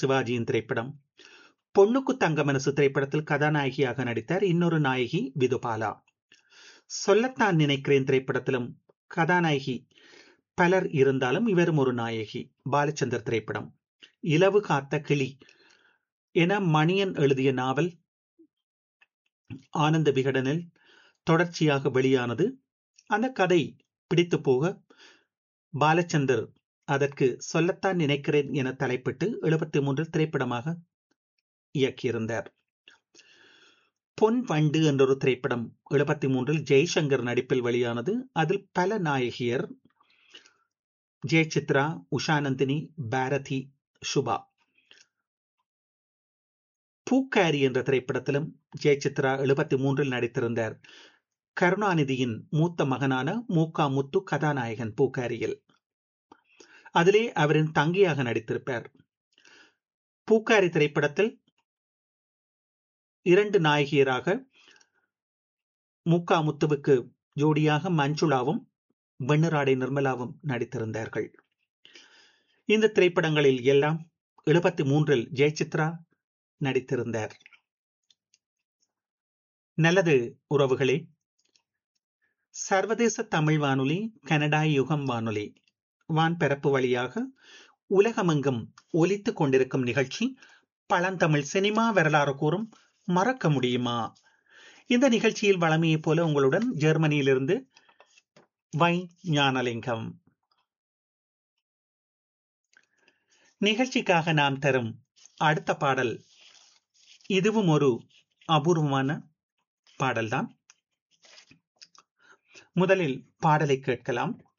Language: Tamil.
சிவாஜியின் திரைப்படம் பொண்ணுக்கு தங்க மனசு திரைப்படத்தில் கதாநாயகியாக நடித்தார் இன்னொரு நாயகி விதுபாலா சொல்லத்தான் நினைக்கிறேன் திரைப்படத்திலும் கதாநாயகி பலர் இருந்தாலும் இவரும் ஒரு நாயகி பாலச்சந்தர் திரைப்படம் இலவு காத்த கிளி என மணியன் எழுதிய நாவல் ஆனந்த விகடனில் தொடர்ச்சியாக வெளியானது அந்த கதை பிடித்து போக பாலச்சந்தர் அதற்கு சொல்லத்தான் நினைக்கிறேன் என தலைப்பிட்டு எழுபத்தி மூன்றில் திரைப்படமாக இயக்கியிருந்தார் பொன் வண்டு என்றொரு திரைப்படம் எழுபத்தி மூன்றில் ஜெய்சங்கர் நடிப்பில் வெளியானது அதில் பல நாயகியர் ஜெயசித்ரா உஷாநந்தினி பாரதி சுபா பூக்காரி என்ற திரைப்படத்திலும் ஜெயசித்ரா எழுபத்தி மூன்றில் நடித்திருந்தார் கருணாநிதியின் மூத்த மகனான மூக்கா முத்து கதாநாயகன் பூக்காரியில் அதிலே அவரின் தங்கியாக நடித்திருப்பார் பூக்காரி திரைப்படத்தில் இரண்டு நாயகியராக மூக்கா முத்துவுக்கு ஜோடியாக மஞ்சுளாவும் வெண்ணிராடை நிர்மலாவும் நடித்திருந்தார்கள் இந்த திரைப்படங்களில் எல்லாம் எழுபத்தி மூன்றில் ஜெயசித்ரா நடித்திருந்தார் நல்லது உறவுகளே சர்வதேச தமிழ் வானொலி கனடா யுகம் வானொலி வான்பரப்பு வழியாக உலகமெங்கும் ஒலித்துக் கொண்டிருக்கும் நிகழ்ச்சி பழந்தமிழ் சினிமா வரலாறு கூறும் மறக்க முடியுமா இந்த நிகழ்ச்சியில் வளமையைப் போல உங்களுடன் ஜெர்மனியிலிருந்து வை ஞானலிங்கம் நிகழ்ச்சிக்காக நாம் தரும் அடுத்த பாடல் இதுவும் ஒரு அபூர்வமான பாடல்தான் முதலில் பாடலை கேட்கலாம்